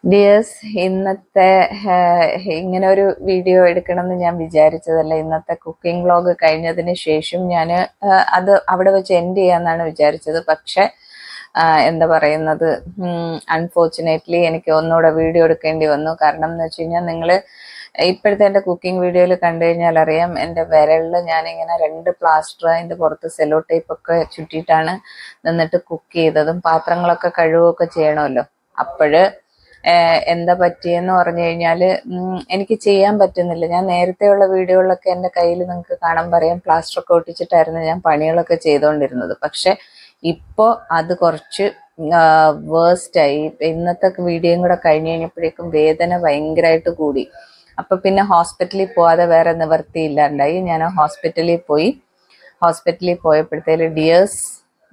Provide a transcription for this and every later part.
dears ഇന്നത്തെ ഏഹ്, ഇങ്ങനെ ഒരു വീഡിയോ എടുക്കണമെന്ന് ഞാൻ വിചാരിച്ചതല്ല ഇന്നത്തെ കുക്കിംഗ് വ്ലോഗ് കഴിഞ്ഞതിന് ശേഷം ഞാൻ അത് അവിടെ വെച്ച് എൻഡ് ചെയ്യാന്നാണ് വിചാരിച്ചത് പക്ഷെ ആ, എന്താ പറയുന്നത് അൺഫോർച്ചുനേറ്റ്ലി എനിക്ക് ഒന്നുകൂടെ വീഡിയോ എടുക്കേണ്ടി വന്നു കാരണം എന്ന് വെച്ച് കഴിഞ്ഞാൽ നിങ്ങൾ ഇപ്പോഴത്തെ എൻ്റെ കുക്കിംഗ് വീഡിയോയിൽ കണ്ടു കഴിഞ്ഞാൽ അറിയാം എൻ്റെ വിരലിൽ ഞാനിങ്ങനെ രണ്ട് പ്ലാസ്റ്റർ അതിൻ്റെ പുറത്ത് സെലോ ടേപ്പ് ഒക്കെ ചുറ്റിയിട്ടാണ് നിന്നിട്ട് കുക്ക് ചെയ്തതും പാത്രങ്ങളൊക്കെ കഴുകുകയൊക്കെ ചെയ്യണമല്ലോ അപ്പോഴ് ഏഹ് എന്താ പറ്റിയെന്ന് പറഞ്ഞു കഴിഞ്ഞാൽ എനിക്ക് ചെയ്യാൻ പറ്റുന്നില്ല ഞാൻ നേരത്തെയുള്ള വീഡിയോകളിലൊക്കെ എൻ്റെ കയ്യിൽ നിങ്ങൾക്ക് കാണാൻ പറയാം പ്ലാസ്റ്റർ ഒക്കെ ഒട്ടിച്ചിട്ടായിരുന്നു ഞാൻ പണികളൊക്കെ ചെയ്തുകൊണ്ടിരുന്നത് പക്ഷെ ഇപ്പോൾ അത് കുറച്ച് വേസ്റ്റ് ആയി ഇന്നത്തെ വീഡിയോയും കൂടെ കഴിഞ്ഞ് കഴിഞ്ഞപ്പോഴേക്കും വേദന ഭയങ്കരമായിട്ട് കൂടി അപ്പൊ പിന്നെ ഹോസ്പിറ്റലിൽ പോവാതെ വേറെ നിവർത്തിയില്ലാണ്ടായി ഞാൻ ഹോസ്പിറ്റലിൽ പോയി ഹോസ്പിറ്റലിൽ പോയപ്പോഴത്തേല് ഡിയേഴ്സ്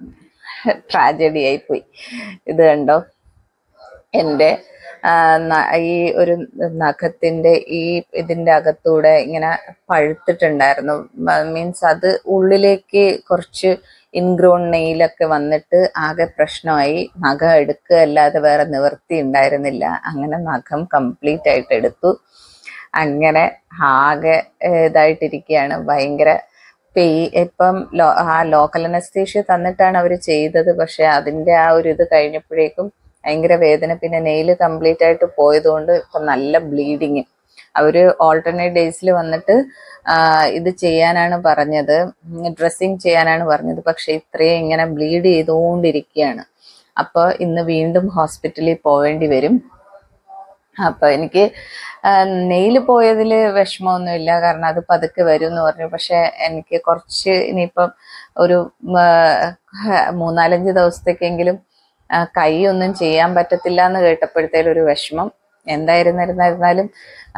ട്രാജഡി ആയി പോയി ഇത് കണ്ടോ എൻ്റെ ആ, ന- ഈ ഒരു നഖത്തിന്റെ ഈ ഇതിന്റെ അകത്തൂടെ ഇങ്ങനെ പഴുത്തിട്ടുണ്ടായിരുന്നു മീൻസ് അത് ഉള്ളിലേക്ക് കുറച്ച് ഇൻഗ്രോൺ നെയിലൊക്കെ വന്നിട്ട് ആകെ പ്രശ്നമായി നഖം എടുക്കുക അല്ലാതെ വേറെ നിവൃത്തി ഉണ്ടായിരുന്നില്ല അങ്ങനെ നഖം കംപ്ലീറ്റ് ആയിട്ട് എടുത്തു അങ്ങനെ ആകെ ഏഹ്, ഇതായിട്ടിരിക്കുകയാണ് ഭയങ്കര പെയ് ഇപ്പം ലോ ആ ലോക്കൽ അനസ്തീഷ്യ തന്നിട്ടാണ് അവർ ചെയ്തത് പക്ഷെ അതിന്റെ ആ ഒരു ഇത് കഴിഞ്ഞപ്പോഴേക്കും ഭയങ്കര വേദന പിന്നെ നെയിൽ കംപ്ലീറ്റ് ആയിട്ട് പോയതുകൊണ്ട് ഇപ്പം നല്ല ബ്ലീഡിങ് അവര് ഓൾട്ടർനേറ്റ് ഡേയ്സിൽ വന്നിട്ട് ആ, ഇത് ചെയ്യാനാണ് പറഞ്ഞത് ഡ്രസ്സിങ് ചെയ്യാനാണ് പറഞ്ഞത് പക്ഷെ ഇത്രയും ഇങ്ങനെ ബ്ലീഡ് ചെയ്തുകൊണ്ടിരിക്കുകയാണ് അപ്പോൾ ഇന്ന് വീണ്ടും ഹോസ്പിറ്റലിൽ പോവേണ്ടി വരും അപ്പൊ എനിക്ക് നെയിൽ പോയതിൽ വിഷമമൊന്നുമില്ല കാരണം അത് പതുക്കെ വരും എന്ന് പറഞ്ഞു പക്ഷെ എനിക്ക് കുറച്ച് ഇനിയിപ്പം ഒരു ഉം, ആ, മൂന്നാലഞ്ച് ദിവസത്തേക്കെങ്കിലും ആ, കൈ ഒന്നും ചെയ്യാൻ പറ്റത്തില്ല എന്ന് കേട്ടപ്പോഴത്തേലും ഒരു വിഷമം എന്തായിരുന്നിരുന്നാലും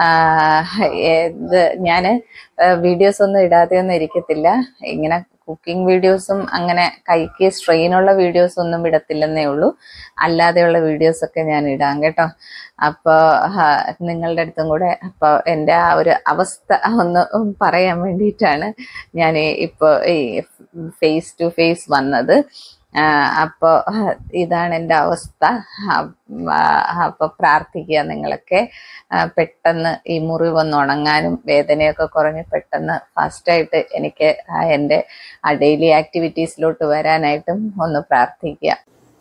ഇത് ഞാൻ വീഡിയോസ് ഒന്നും ഇടാതെ ഒന്നും ഇരിക്കത്തില്ല ഇങ്ങനെ കുക്കിംഗ് വീഡിയോസും അങ്ങനെ കൈക്ക് സ്ട്രെയിനുള്ള വീഡിയോസ് ഒന്നും ഇടത്തില്ലെന്നേ ഉള്ളൂ അല്ലാതെയുള്ള വീഡിയോസ് ഒക്കെ ഞാൻ ഇടാം കേട്ടോ അപ്പോൾ നിങ്ങളുടെ അടുത്തും കൂടെ അപ്പോൾ എൻ്റെ ആ ഒരു അവസ്ഥ ഒന്ന് പറയാൻ വേണ്ടിയിട്ടാണ് ഞാൻ ഇപ്പോൾ ഈ ഫേസ് ടു ഫേസ് വന്നത് അപ്പോൾ ഇതാണ് എൻ്റെ അവസ്ഥ അപ്പോൾ പ്രാർത്ഥിക്കുക നിങ്ങളൊക്കെ ആ, പെട്ടെന്ന് ഈ മുറിവൊന്ന് ഉണങ്ങാനും വേദനയൊക്കെ കുറഞ്ഞ് പെട്ടെന്ന് ഫാസ്റ്റായിട്ട് എനിക്ക് ആ എൻ്റെ ആ ഡെയിലി ആക്ടിവിറ്റീസിലോട്ട് വരാനായിട്ടും ഒന്ന് പ്രാർത്ഥിക്കുക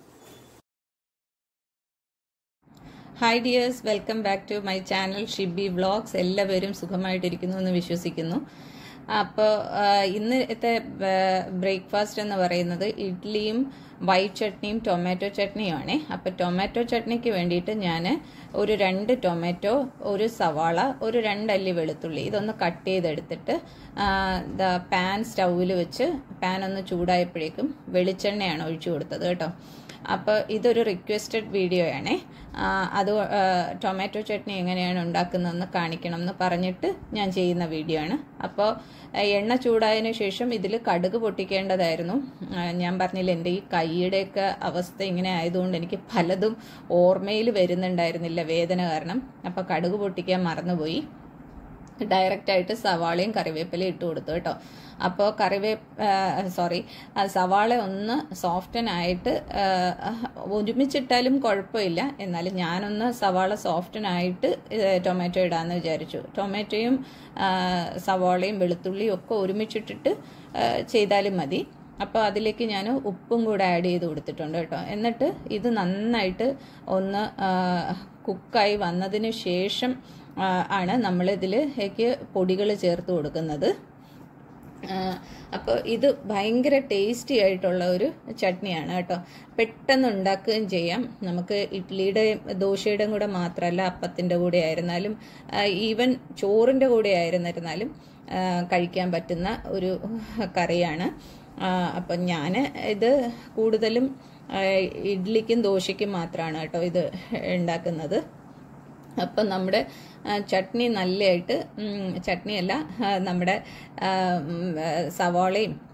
hi dears welcome back to my channel Shibi vlogs എല്ലാവരും സുഖമായിട്ടിരിക്കുന്നു എന്ന് വിശ്വസിക്കുന്നു അപ്പോൾ ഇന്നത്തെ ബ്രേക്ക്ഫാസ്റ്റ് എന്ന് പറയുന്നത് ഇഡ്ഡലിയും വൈറ്റ് ചട്നിയും ടൊമാറ്റോ ചട്നിയുമാണ് അപ്പോൾ ടൊമാറ്റോ ചട്നിക്ക് വേണ്ടിയിട്ട് ഞാൻ ഒരു രണ്ട് ടൊമാറ്റോ ഒരു സവാള ഒരു രണ്ടല്ലി വെളുത്തുള്ളി ഇതൊന്ന് കട്ട് ചെയ്തെടുത്തിട്ട് പാൻ സ്റ്റൗവിൽ വെച്ച് പാൻ ഒന്ന് ചൂടായപ്പോഴേക്കും വെളിച്ചെണ്ണയാണ് ഒഴിച്ചു കൊടുത്തത് കേട്ടോ അപ്പോൾ ഇതൊരു റിക്വസ്റ്റഡ് വീഡിയോ ആണേ ആ, അത് ആ, ടൊമാറ്റോ ചട്നി എങ്ങനെയാണ് ഉണ്ടാക്കുന്നതെന്ന് കാണിക്കണം എന്ന് പറഞ്ഞിട്ട് ഞാൻ ചെയ്യുന്ന വീഡിയോ ആണ് അപ്പോൾ ആ, എണ്ണ ചൂടായതിനു ശേഷം ഇതിൽ കടുക് പൊട്ടിക്കേണ്ടതായിരുന്നു ആ, ഞാൻ പറഞ്ഞില്ല എൻ്റെ ഈ കൈയുടെയൊക്കെ അവസ്ഥ ഇങ്ങനെ ആയതുകൊണ്ട് എനിക്ക് പലതും ഓർമ്മയിൽ വരുന്നുണ്ടായിരുന്നില്ല വേദന കാരണം അപ്പോൾ കടുക് പൊട്ടിക്കാൻ മറന്നുപോയി ഡയറക്റ്റ് ആയിട്ട് സവാളയും കറിവേപ്പിലയും ഇട്ട് കൊടുത്തു കേട്ടോ അപ്പോൾ കറിവേ സോറി സവാള ഒന്ന് സോഫ്റ്റൻ ആയിട്ട് ആ, ഒരുമിച്ചിട്ടാലും കുഴപ്പമില്ല എന്നാലും ഞാനൊന്ന് സവാള സോഫ്റ്റൻ ആയിട്ട് ടൊമാറ്റോ ഇടാമെന്ന് വിചാരിച്ചു ടൊമാറ്റോയും ആ, സവാളയും വെളുത്തുള്ളിയും ഒക്കെ ഒരുമിച്ചിട്ടിട്ട് ആ, ചെയ്താലും മതി അപ്പോൾ അതിലേക്ക് ഞാൻ ഉപ്പും കൂടെ ആഡ് ചെയ്ത് കൊടുത്തിട്ടുണ്ട് കേട്ടോ എന്നിട്ട് ഇത് നന്നായിട്ട് ഒന്ന് കുക്കായി വന്നതിന് ശേഷം ആ, ആണ് നമ്മൾ ഇതിലേക്ക് പൊടികൾ ചേർത്ത് കൊടുക്കുന്നത് അപ്പോൾ ഇത് ഭയങ്കര ടേസ്റ്റി ആയിട്ടുള്ള ഒരു ചട്നിയാണ് കേട്ടോ പെട്ടെന്ന് ഉണ്ടാക്കുകയും ചെയ്യാം നമുക്ക് ഇഡ്ഡലിയുടെയും ദോശയുടെയും കൂടെ മാത്രമല്ല അപ്പത്തിൻ്റെ കൂടെ ആയിരുന്നാലും ഈവൻ ചോറിൻ്റെ കൂടെ ആയിരുന്നിരുന്നാലും ആ, കഴിക്കാൻ പറ്റുന്ന ഒരു കറിയാണ് ആ, അപ്പം ഞാൻ ഇത് കൂടുതലും ആ, ഇഡ്ഡലിക്കും ദോശയ്ക്കും മാത്രമാണ് കേട്ടോ ഇത് ഉണ്ടാക്കുന്നത് അപ്പം നമ്മുടെ ആ, ചട്നി നല്ലതായിട്ട് ഉം, ചട്നിയല്ല ആ, നമ്മുടെ ആ, ഉം, ആ, സവാളയും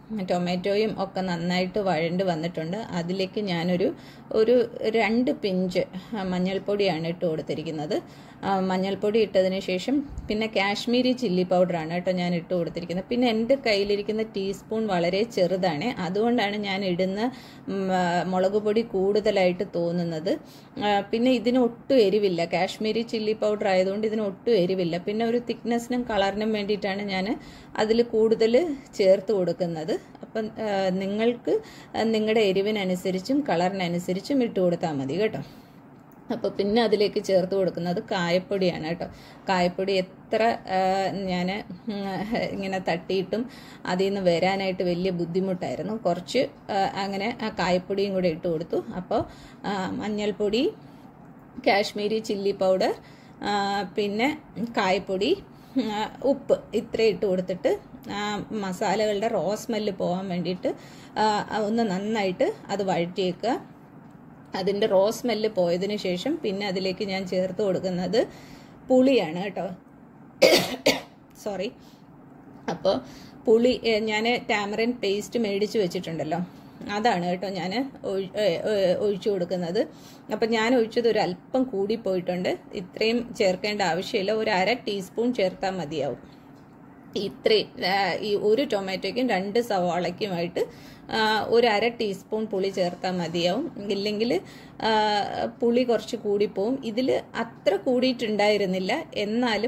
ടൊമാറ്റോയും ഒക്കെ നന്നായിട്ട് വഴണ്ട് വന്നിട്ടുണ്ട് അതിലേക്ക് ഞാനൊരു ഒരു രണ്ട് പിഞ്ച് മഞ്ഞൾപ്പൊടിയാണ് ഇട്ട് കൊടുത്തിരിക്കുന്നത് മഞ്ഞൾപ്പൊടി ഇട്ടതിന് ശേഷം പിന്നെ കാശ്മീരി ചില്ലി പൗഡറാണ് കേട്ടോ ഞാൻ ഇട്ട് കൊടുത്തിരിക്കുന്നത് പിന്നെ എൻ്റെ കയ്യിലിരിക്കുന്ന ടീസ്പൂൺ വളരെ ചെറുതാണ് അതുകൊണ്ടാണ് ഞാൻ ഇടുന്ന മുളക് പൊടി കൂടുതലായിട്ട് തോന്നുന്നത് പിന്നെ ഇതിന് ഒട്ടും എരിവില്ല കാശ്മീരി ചില്ലി പൗഡർ ആയതുകൊണ്ട് ഇതിന് ഒട്ടും എരിവില്ല പിന്നെ ഒരു തിക്നെസ്സിനും കളറിനും വേണ്ടിയിട്ടാണ് ഞാൻ അതിൽ കൂടുതൽ ചേർത്ത് കൊടുക്കുന്നത് അപ്പം നിങ്ങൾക്ക് നിങ്ങളുടെ എരിവിനനുസരിച്ചും കളറിനനുസരിച്ചും ഇട്ട് കൊടുത്താൽ മതി കേട്ടോ അപ്പോൾ പിന്നെ അതിലേക്ക് ചേർത്ത് കൊടുക്കുന്നത് കായപ്പൊടിയാണ് കേട്ടോ കായപ്പൊടി എത്ര ഞാൻ ഇങ്ങനെ തട്ടിയിട്ടും അതിൽ നിന്ന് വരാനായിട്ട് വലിയ ബുദ്ധിമുട്ടായിരുന്നു കുറച്ച് അങ്ങനെ ആ കായപ്പൊടിയും കൂടെ ഇട്ട് കൊടുത്തു അപ്പോൾ മഞ്ഞൾപ്പൊടി കാശ്മീരി ചില്ലി പൗഡർ പിന്നെ കായപ്പൊടി ഉപ്പ് ഇത്രയും ഇട്ട് കൊടുത്തിട്ട് മസാലകളുടെ റോ സ്മെല്ല് പോകാൻ വേണ്ടിയിട്ട് ഒന്ന് നന്നായിട്ട് അത് വഴറ്റിയേക്കുക അതിൻ്റെ റോ സ്മെല്ല് പോയതിന് ശേഷം പിന്നെ അതിലേക്ക് ഞാൻ ചേർത്ത് കൊടുക്കുന്നത് പുളിയാണ് കേട്ടോ സോറി അപ്പോൾ പുളി ഞാൻ ടാമറിൻ പേസ്റ്റ് മേടിച്ച് വെച്ചിട്ടുണ്ടല്ലോ അതാണ് കേട്ടോ ഞാൻ ഒഴിച്ചു കൊടുക്കുന്നത് അപ്പം ഞാൻ ഒഴിച്ചത് ഒരു അല്പം കൂടിപ്പോയിട്ടുണ്ട് ഇത്രയും ചേർക്കേണ്ട ആവശ്യമില്ല ഒരു അര ടീസ്പൂൺ ചേർത്താൽ മതിയാവും ഇത്രയും ഈ ഒരു ടൊമാറ്റോയ്ക്കും രണ്ട് സവാളയ്ക്കുമായിട്ട് ഒരു അര ടീസ്പൂൺ പുളി ചേർത്താൽ മതിയാവും ഇല്ലെങ്കിൽ പുളി കുറച്ച് കൂടിപ്പോവും ഇതിൽ അത്ര കൂടിയിട്ടുണ്ടായിരുന്നില്ല എന്നാലും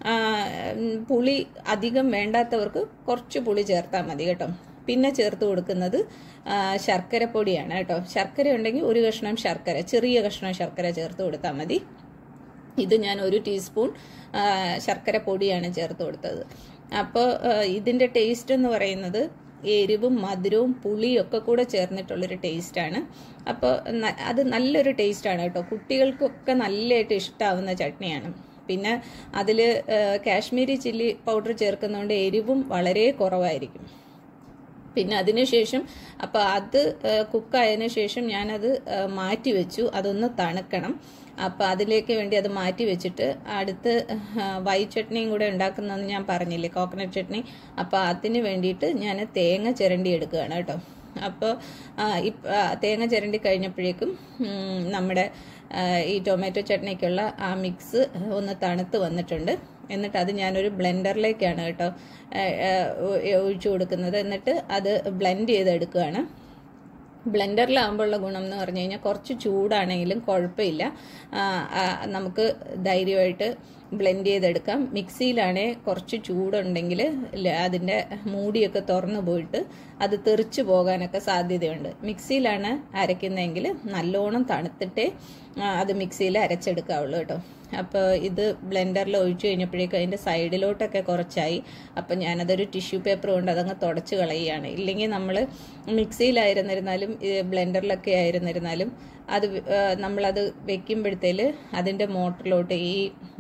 പുളി അധികം വേണ്ടാത്തവർക്ക് കുറച്ച് പുളി ചേർത്താൽ മതി കേട്ടോ പിന്നെ ചേർത്ത് കൊടുക്കുന്നത് ശർക്കര പൊടിയാണ് കേട്ടോ ശർക്കര ഉണ്ടെങ്കിൽ ഒരു കഷ്ണം ശർക്കര ചെറിയ കഷ്ണം ശർക്കര ചേർത്ത് കൊടുത്താൽ മതി ഇത് ഞാൻ ഒരു ടീസ്പൂൺ ശർക്കര പൊടിയാണ് ചേർത്ത് കൊടുത്തത് അപ്പോൾ ഇതിൻ്റെ ടേസ്റ്റ് എന്ന് പറയുന്നത് എരിവും മധുരവും പുളിയും ഒക്കെ കൂടെ ചേർന്നിട്ടുള്ളൊരു ടേസ്റ്റാണ് അപ്പോൾ അത് നല്ലൊരു ടേസ്റ്റാണ് കേട്ടോ കുട്ടികൾക്കൊക്കെ നല്ലതായിട്ട് ഇഷ്ടമാവുന്ന ചട്നിയാണ് പിന്നെ അതിൽ കാശ്മീരി ചില്ലി പൗഡർ ചേർക്കുന്നതുകൊണ്ട് എരിവും വളരെ കുറവായിരിക്കും പിന്നെ അതിനുശേഷം അപ്പോൾ അത് കുക്കായതിനു ശേഷം ഞാനത് മാറ്റി വെച്ചു അതൊന്ന് തണുക്കണം അപ്പോൾ അതിലേക്ക് വേണ്ടി അത് മാറ്റി വെച്ചിട്ട് അടുത്ത് വൈറ്റ് ചട്നിയും കൂടെ ഉണ്ടാക്കുന്നതെന്ന് ഞാൻ പറഞ്ഞില്ലേ കോക്കനട്ട് ചട്നി അപ്പോൾ അതിന് വേണ്ടിയിട്ട് ഞാൻ തേങ്ങ ചിരണ്ടി എടുക്കുകയാണ് കേട്ടോ അപ്പോൾ തേങ്ങ ചിരണ്ടി കഴിഞ്ഞപ്പോഴേക്കും നമ്മുടെ ഈ ടൊമാറ്റോ ചട്നിക്കുള്ള ആ മിക്സ് ഒന്ന് തണുത്ത് വന്നിട്ടുണ്ട് എന്നിട്ട് അത് ഞാനൊരു ബ്ലെൻഡറിലേക്കാണ് കേട്ടോ ഒഴിച്ചു കൊടുക്കുന്നത് എന്നിട്ട് അത് ബ്ലെൻഡ് ചെയ്തെടുക്കുകയാണ് ബ്ലെൻഡറിലാകുമ്പോഴുള്ള ഗുണം എന്ന് പറഞ്ഞു കഴിഞ്ഞാൽ കുറച്ച് ചൂടാണെങ്കിലും കുഴപ്പമില്ല നമുക്ക് ധൈര്യമായിട്ട് ബ്ലെൻഡ് ചെയ്തെടുക്കാം മിക്സിയിലാണേ കുറച്ച് ചൂടുണ്ടെങ്കിൽ അതിൻ്റെ മൂടിയൊക്കെ തുറന്നു പോയിട്ട് അത് തെറിച്ചു പോകാനൊക്കെ സാധ്യതയുണ്ട് മിക്സിയിലാണ് അരയ്ക്കുന്നതെങ്കിൽ നല്ലോണം തണുത്തിട്ടേ അത് മിക്സിയിൽ അരച്ചെടുക്കാവുള്ളൂ കേട്ടോ അപ്പോൾ ഇത് ബ്ലെൻഡറിൽ ഒഴിച്ചു കഴിഞ്ഞപ്പോഴേക്കും അതിൻ്റെ സൈഡിലോട്ടൊക്കെ കുറച്ചായി അപ്പം ഞാനതൊരു ടിഷ്യൂ പേപ്പർ കൊണ്ട് അതങ്ങ് തുടച്ച് കളയുകയാണ് ഇല്ലെങ്കിൽ നമ്മൾ മിക്സിയിലായിരുന്നിരുന്നാലും ബ്ലെൻഡറിലൊക്കെ ആയിരുന്നിരുന്നാലും അത് നമ്മളത് വെക്കുമ്പോഴത്തേൽ അതിൻ്റെ മോട്ടറിലോട്ട് ഈ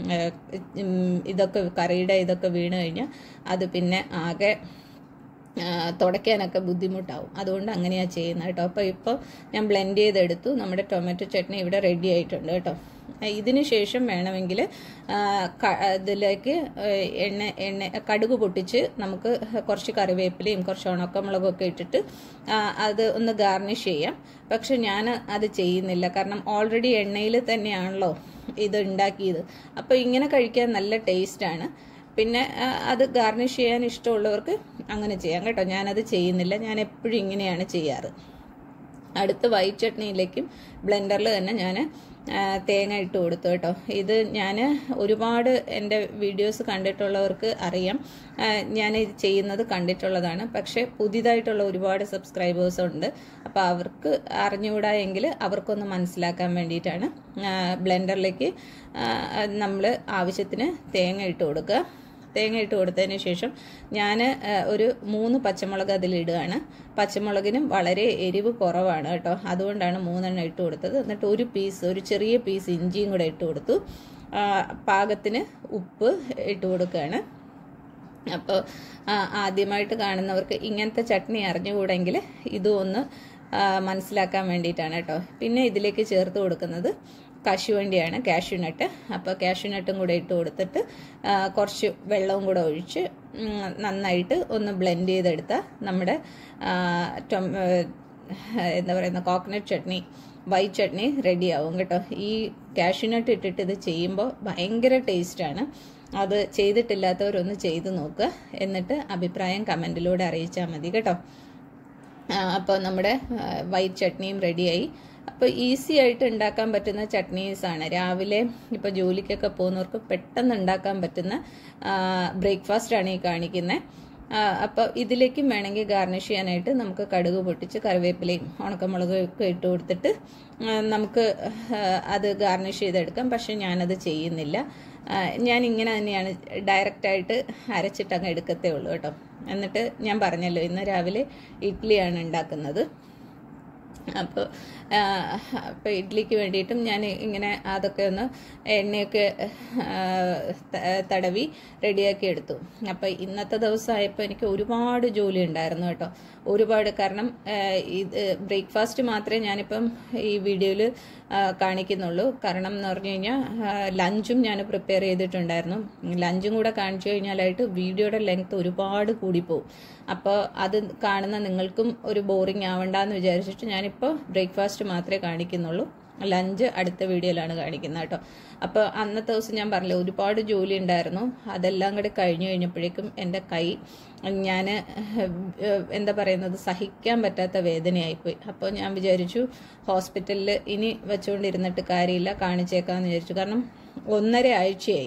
ഇതൊക്കെ കറിയുടെ ഇതൊക്കെ വീണ് കഴിഞ്ഞാൽ അത് പിന്നെ ആകെ തുടയ്ക്കാനൊക്കെ ബുദ്ധിമുട്ടാവും അതുകൊണ്ട് അങ്ങനെയാണ് ചെയ്യുന്നത് കേട്ടോ അപ്പോൾ ഇപ്പോൾ ഞാൻ ബ്ലെൻഡ് ചെയ്തെടുത്തു നമ്മുടെ ടൊമാറ്റോ ചട്നി ഇവിടെ റെഡി ആയിട്ടുണ്ട് കേട്ടോ ഇതിന് ശേഷം വേണമെങ്കിൽ ഇതിലേക്ക് എണ്ണ എണ്ണ കടുക് പൊട്ടിച്ച് നമുക്ക് കുറച്ച് കറിവേപ്പിലയും കുറച്ച് ഉണക്കമുളകും ഒക്കെ ഇട്ടിട്ട് അത് ഒന്ന് ഗാർണിഷ് ചെയ്യാം പക്ഷെ ഞാൻ അത് ചെയ്യുന്നില്ല കാരണം ഓൾറെഡി എണ്ണയിൽ തന്നെയാണല്ലോ ഇത് ഉണ്ടാക്കിയത് അപ്പോൾ ഇങ്ങനെ കഴിക്കാൻ നല്ല ടേസ്റ്റാണ് പിന്നെ അത് ഗാർണിഷ് ചെയ്യാൻ ഇഷ്ടമുള്ളവർക്ക് അങ്ങനെ ചെയ്യാം കേട്ടോ ഞാനത് ചെയ്യുന്നില്ല ഞാൻ എപ്പോഴും ഇങ്ങനെയാണ് ചെയ്യാറ് അടുത്ത വൈറ്റ് ചട്നിയിലേക്കും ബ്ലെൻഡറിൽ തന്നെ ഞാൻ തേങ്ങ ഇട്ട് കൊടുത്തു കേട്ടോ ഇത് ഞാൻ ഒരുപാട് എൻ്റെ വീഡിയോസ് കണ്ടിട്ടുള്ളവർക്ക് അറിയാം ഞാൻ ഇത് ചെയ്യുന്നത് കണ്ടിട്ടുള്ളതാണ് പക്ഷേ പുതിയതായിട്ടുള്ള ഒരുപാട് സബ്സ്ക്രൈബേഴ്സ് ഉണ്ട് അപ്പോൾ അവർക്ക് അറിഞ്ഞുകൂടാ എങ്കിൽ അവർക്കൊന്ന് മനസ്സിലാക്കാൻ വേണ്ടിയിട്ടാണ് ബ്ലെൻഡറിലേക്ക് നമ്മൾ ആവശ്യത്തിന് തേങ്ങ ഇട്ട് കൊടുക്കുക തേങ്ങ ഇട്ട് കൊടുത്തതിന് ശേഷം ഞാൻ ഒരു മൂന്ന് പച്ചമുളക് അതിലിടുകയാണ് പച്ചമുളകിനും വളരെ എരിവ് കുറവാണ് കേട്ടോ അതുകൊണ്ടാണ് മൂന്നെണ്ണം ഇട്ട് കൊടുത്തത് എന്നിട്ട് ഒരു പീസ് ഒരു ചെറിയ പീസ് ഇഞ്ചിയും കൂടെ ഇട്ട് കൊടുത്തു പാകത്തിന് ഉപ്പ് ഇട്ട് കൊടുക്കുകയാണ് അപ്പോൾ ആദ്യമായിട്ട് കാണുന്നവർക്ക് ഇങ്ങനത്തെ ചട്നി അറിഞ്ഞുകൂടെങ്കിൽ ഇതും ഒന്ന് മനസ്സിലാക്കാൻ വേണ്ടിയിട്ടാണ് കേട്ടോ പിന്നെ ഇതിലേക്ക് ചേർത്ത് കൊടുക്കുന്നത് കശുവണ്ടിയാണ് കാഷ്യൂനട്ട് അപ്പോൾ കാഷ്യൂനട്ടും കൂടെ ഇട്ട് കൊടുത്തിട്ട് ആ, കുറച്ച് വെള്ളവും കൂടെ ഒഴിച്ച് ഉം, നന്നായിട്ട് ഒന്ന് ബ്ലെൻഡ് ചെയ്തെടുത്താൽ നമ്മുടെ ആ, ടൊം- ഏ, എന്താ പറയുന്ന കോക്കനട്ട് ചട്നി വൈറ്റ് ചട്നി റെഡിയാവും കേട്ടോ ഈ കാഷ്യൂനട്ട് ഇട്ടിട്ട് ഇത് ചെയ്യുമ്പോൾ ഭയങ്കര ടേസ്റ്റാണ് അത് ചെയ്തിട്ടില്ലാത്തവരൊന്ന് ചെയ്ത് നോക്കുക എന്നിട്ട് അഭിപ്രായം കമൻറ്റിലൂടെ അറിയിച്ചാൽ മതി കേട്ടോ അപ്പോൾ നമ്മുടെ വൈറ്റ് ചട്നിയും റെഡിയായി അപ്പോൾ ഈസി ആയിട്ട് ഉണ്ടാക്കാൻ പറ്റുന്ന ചട്നീസാണ് രാവിലെ ഇപ്പോൾ ജോലിക്കൊക്കെ പോകുന്നവർക്ക് പെട്ടെന്ന് ഉണ്ടാക്കാൻ പറ്റുന്ന ബ്രേക്ക്ഫാസ്റ്റ് ആണ് ഈ കാണിക്കുന്നത് അപ്പോൾ ഇതിലേക്കും വേണമെങ്കിൽ ഗാർണിഷ് ചെയ്യാനായിട്ട് നമുക്ക് കടുക് പൊട്ടിച്ച് കറിവേപ്പിലയും ഉണക്കമുളകും ഒക്കെ ഇട്ട് കൊടുത്തിട്ട് ആ, നമുക്ക് ആ, അത് ഗാർണിഷ് ചെയ്തെടുക്കാം പക്ഷെ ഞാനത് ചെയ്യുന്നില്ല ആ, ഞാൻ ഇങ്ങനെ തന്നെയാണ് ഡയറക്റ്റായിട്ട് അരച്ചിട്ട് അങ്ങ് എടുക്കത്തേ ഉള്ളൂ കേട്ടോ എന്നിട്ട് ഞാൻ പറഞ്ഞല്ലോ ഇന്ന് രാവിലെ ഇഡ്ഡലിയാണ് ഉണ്ടാക്കുന്നത് അപ്പോൾ അപ്പോൾ ഇഡ്ഡലിക്ക് വേണ്ടിയിട്ടും ഞാൻ ഇങ്ങനെ അതൊക്കെ ഒന്ന് എണ്ണയൊക്കെ ആ, ത- തടവി റെഡിയാക്കി എടുത്തു അപ്പോൾ ഇന്നത്തെ ദിവസമായപ്പോൾ എനിക്ക് ഒരുപാട് ജോലി ഉണ്ടായിരുന്നു കേട്ടോ ഒരുപാട് കാരണം ആ, ഇത് ബ്രേക്ക്ഫാസ്റ്റ് മാത്രമേ ഞാനിപ്പം ഈ വീഡിയോയിൽ കാണിക്കുന്നുള്ളൂ കാരണം എന്ന് പറഞ്ഞു കഴിഞ്ഞാൽ ലഞ്ചും ഞാൻ പ്രിപ്പയർ ചെയ്തിട്ടുണ്ടായിരുന്നു ലഞ്ചും കൂടെ കാണിച്ചു കഴിഞ്ഞാലായിട്ട് വീഡിയോയുടെ ലെങ്ത് ഒരുപാട് കൂടിപ്പോവും അപ്പോൾ അത് കാണുന്ന നിങ്ങൾക്കും ഒരു ബോറിംഗ് ആവണ്ടെന്ന് വിചാരിച്ചിട്ട് ഞാനിപ്പോൾ ബ്രേക്ക്ഫാസ്റ്റ് മാത്രമേ കാണിക്കുന്നുള്ളൂ ലഞ്ച് അടുത്ത വീഡിയോയിലാണ് കാണിക്കുന്നത് കേട്ടോ അപ്പോൾ അന്നത്തെ ദിവസം ഞാൻ പറഞ്ഞില്ല ഒരുപാട് ജോലി ഉണ്ടായിരുന്നു അതെല്ലാം കൂടി കഴിഞ്ഞു കഴിഞ്ഞപ്പോഴേക്കും എൻ്റെ കൈ ഞാൻ എന്താ പറയുന്നത് സഹിക്കാൻ പറ്റാത്ത വേദനയായിപ്പോയി അപ്പോൾ ഞാൻ വിചാരിച്ചു ഹോസ്പിറ്റലിൽ ഇനി വെച്ചുകൊണ്ടിരുന്നിട്ട് കാര്യമില്ല കാണിച്ചേക്കാമെന്ന് വിചാരിച്ചു കാരണം ഒന്നര ആഴ്ചയായി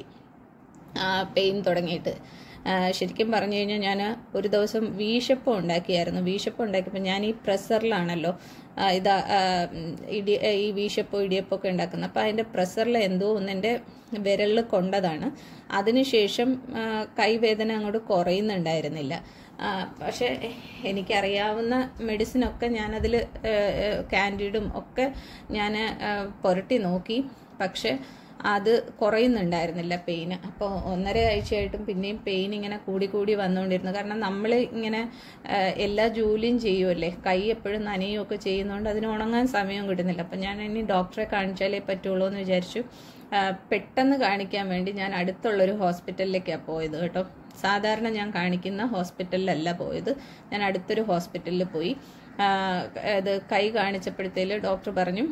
പെയിൻ തുടങ്ങിയിട്ട് ആ, ശരിക്കും പറഞ്ഞു കഴിഞ്ഞാൽ ഞാൻ ഒരു ദിവസം വീശപ്പം ഉണ്ടാക്കിയായിരുന്നു വീശപ്പം ഉണ്ടാക്കിയപ്പോൾ ഞാൻ ഈ പ്രഷറിലാണല്ലോ ആ, ഇതാ ആ, ഉം, ഇടി ഈ വീശപ്പം ഇടിയപ്പം ഒക്കെ ഉണ്ടാക്കുന്നത് അപ്പോൾ അതിൻ്റെ പ്രഷറിൽ എന്തോ ഒന്ന് എൻ്റെ വിരലിൽ കൊണ്ടതാണ് അതിനുശേഷം ആ, കൈവേദന അങ്ങോട്ട് കുറയുന്നുണ്ടായിരുന്നില്ല ആ, പക്ഷേ എനിക്കറിയാവുന്ന മെഡിസിനൊക്കെ ഞാനതിൽ കാൻഡിഡും ഒക്കെ ഞാൻ പുരട്ടി നോക്കി പക്ഷേ അത് കുറയുന്നുണ്ടായിരുന്നില്ല പെയിന് അപ്പോൾ ഒന്നര ആഴ്ചയായിട്ടും പിന്നെയും പെയിൻ ഇങ്ങനെ കൂടി കൂടി വന്നുകൊണ്ടിരുന്നു കാരണം നമ്മൾ ഇങ്ങനെ ആ, എല്ലാ ജോലിയും ചെയ്യുമല്ലേ കൈ എപ്പോഴും നനയുമൊക്കെ ചെയ്യുന്നതുകൊണ്ട് അതിന് ഉണങ്ങാൻ സമയം കിട്ടുന്നില്ല അപ്പം ഞാൻ ഇനി ഡോക്ടറെ കാണിച്ചാലേ പറ്റുള്ളൂ എന്ന് വിചാരിച്ചു ആ, പെട്ടെന്ന് കാണിക്കാൻ വേണ്ടി ഞാൻ അടുത്തുള്ളൊരു ഹോസ്പിറ്റലിലേക്കാണ് പോയത് കേട്ടോ സാധാരണ ഞാൻ കാണിക്കുന്ന ഹോസ്പിറ്റലിലല്ല പോയത് ഞാൻ അടുത്തൊരു ഹോസ്പിറ്റലിൽ പോയി ആ, അത് കൈ കാണിച്ചപ്പോഴത്തേല് ഡോക്ടർ പറഞ്ഞു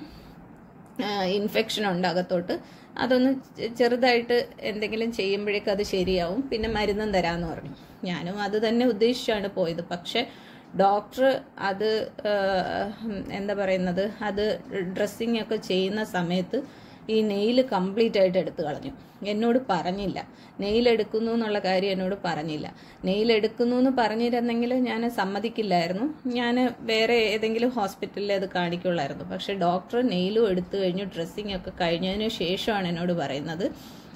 ഇൻഫെക്ഷൻ ഉണ്ട് അകത്തോട്ട് അതൊന്ന് ചെ- ചെറുതായിട്ട് എന്തെങ്കിലും ചെയ്യുമ്പോഴേക്കും അത് ശരിയാവും പിന്നെ മരുന്നും തരാമെന്ന് പറഞ്ഞു ഞാനും അത് തന്നെ ഉദ്ദേശിച്ചാണ് പോയത് പക്ഷെ ഡോക്ടർ അത് ആ, എന്താ പറയുന്നത് അത് ഡ്രസ്സിങ് ഒക്കെ ചെയ്യുന്ന സമയത്ത് ഈ നെയിൽ കംപ്ലീറ്റ് ആയിട്ട് എടുത്തു കളഞ്ഞു എന്നോട് പറഞ്ഞില്ല നെയിൽ എടുക്കുന്നു എന്നുള്ള കാര്യം എന്നോട് പറഞ്ഞില്ല നെയിൽ എടുക്കുന്നു എന്ന് പറഞ്ഞിരുന്നെങ്കിൽ ഞാൻ സമ്മതിക്കില്ലായിരുന്നു ഞാൻ വേറെ ഏതെങ്കിലും ഹോസ്പിറ്റലിൽ അത് കാണിക്കുള്ളായിരുന്നു പക്ഷെ ഡോക്ടർ നെയിലും എടുത്തു കഴിഞ്ഞു ഡ്രസ്സിങ് ഒക്കെ കഴിഞ്ഞതിന് ശേഷമാണ് എന്നോട് പറയുന്നത്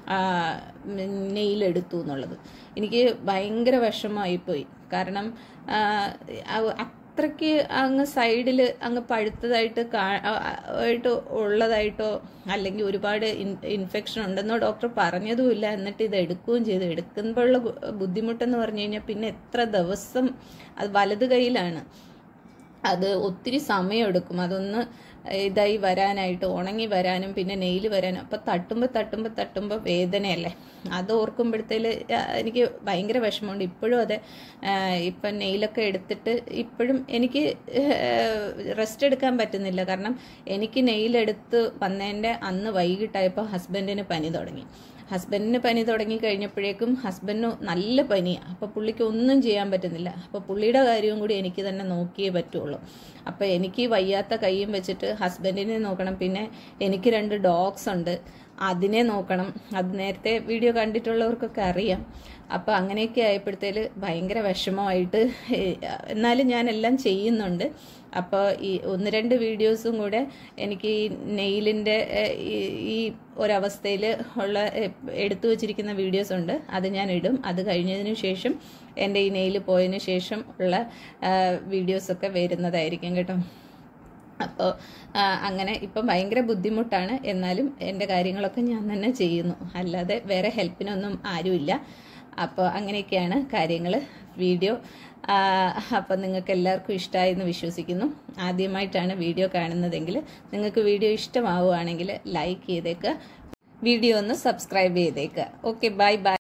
നെയിലെടുത്തു എന്നുള്ളത് എനിക്ക് ഭയങ്കര വിഷമമായിപ്പോയി കാരണം ആ, അ- അത്രയ്ക്ക് അങ്ങ് സൈഡിൽ അങ്ങ് പഴുത്തതായിട്ട് കാ- ആ- ആ- ആയിട്ട് ഉള്ളതായിട്ടോ അല്ലെങ്കിൽ ഒരുപാട് ഇൻഫെക്ഷൻ ഉണ്ടെന്നോ ഡോക്ടർ പറഞ്ഞതുമില്ല എന്നിട്ട് ഇത് എടുക്കുകയും ചെയ്തു എടുക്കുമ്പോഴുള്ള ബു- ബുദ്ധിമുട്ടെന്ന് പറഞ്ഞു കഴിഞ്ഞാൽ പിന്നെ എത്ര ദിവസം അത് വലത് കൈയിലാണ് അത് ഒത്തിരി സമയമെടുക്കും അതൊന്ന് ഇതായി വരാനായിട്ട് ഉണങ്ങി വരാനും പിന്നെ നെയിൽ വരാനും അപ്പം തട്ടുമ്പോൾ തട്ടുമ്പോൾ തട്ടുമ്പോൾ വേദനയല്ലേ അത് ഓർക്കുമ്പോഴത്തേല് എനിക്ക് ഭയങ്കര വിഷമമുണ്ട് ഇപ്പോഴും അതെ ആ, ഇപ്പം നെയിലൊക്കെ എടുത്തിട്ട് ഇപ്പോഴും എനിക്ക് റെസ്റ്റ് എടുക്കാൻ പറ്റുന്നില്ല കാരണം എനിക്ക് നെയിലെടുത്ത് വന്നതിൻ്റെ അന്ന് വൈകിട്ടായപ്പോൾ ഹസ്ബൻഡിന് പനി തുടങ്ങി ഹസ്ബൻഡിന് പനി തുടങ്ങി കഴിഞ്ഞപ്പോഴേക്കും ഹസ്ബൻഡിന് നല്ല പനിയാണ് അപ്പോൾ പുള്ളിക്ക് ഒന്നും ചെയ്യാൻ പറ്റുന്നില്ല അപ്പോൾ പുള്ളിയുടെ കാര്യവും കൂടി എനിക്ക് തന്നെ നോക്കിയേ പറ്റുള്ളൂ അപ്പോൾ എനിക്ക് ഈ വയ്യാത്ത കൈയും വെച്ചിട്ട് ഹസ്ബൻഡിനെ നോക്കണം പിന്നെ എനിക്ക് രണ്ട് ഡോഗ്സ് ഉണ്ട് അതിനെ നോക്കണം അത് നേരത്തെ വീഡിയോ കണ്ടിട്ടുള്ളവർക്കൊക്കെ അറിയാം അപ്പോൾ അങ്ങനെയൊക്കെ ആയപ്പോഴത്തേൽ ഭയങ്കര വിഷമമായിട്ട് എന്നാലും ഞാൻ എല്ലാം ചെയ്യുന്നുണ്ട് അപ്പോൾ ഈ ഒന്ന് രണ്ട് വീഡിയോസും കൂടെ എനിക്ക് ഈ നെയിലിൻ്റെ ഈ ഒരവസ്ഥയിൽ ഉള്ള എ- എടുത്തു വച്ചിരിക്കുന്ന വീഡിയോസ് ഉണ്ട് അത് ഞാൻ ഇടും അത് കഴിഞ്ഞതിന് ശേഷം എൻ്റെ ഈ നെയിൽ പോയതിന് ശേഷം ഉള്ള വീഡിയോസൊക്കെ വരുന്നതായിരിക്കും കേട്ടോ അപ്പോൾ അങ്ങനെ ഇപ്പം ഭയങ്കര ബുദ്ധിമുട്ടാണ് എന്നാലും എൻ്റെ കാര്യങ്ങളൊക്കെ ഞാൻ തന്നെ ചെയ്യുന്നു അല്ലാതെ വേറെ ഹെൽപ്പിനൊന്നും ആരുമില്ല അപ്പോൾ അങ്ങനെയൊക്കെയാണ് കാര്യങ്ങൾ വീഡിയോ അപ്പം നിങ്ങൾക്ക് എല്ലാവർക്കും ഇഷ്ടമായി എന്ന് വിശ്വസിക്കുന്നു ആദ്യമായിട്ടാണ് വീഡിയോ കാണുന്നതെങ്കിൽ നിങ്ങൾക്ക് വീഡിയോ ഇഷ്ടമാവുകയാണെങ്കിൽ ലൈക്ക് ചെയ്തേക്കുക വീഡിയോ ഒന്ന് സബ്സ്ക്രൈബ് ചെയ്തേക്കുക ഓക്കെ ബൈ ബൈ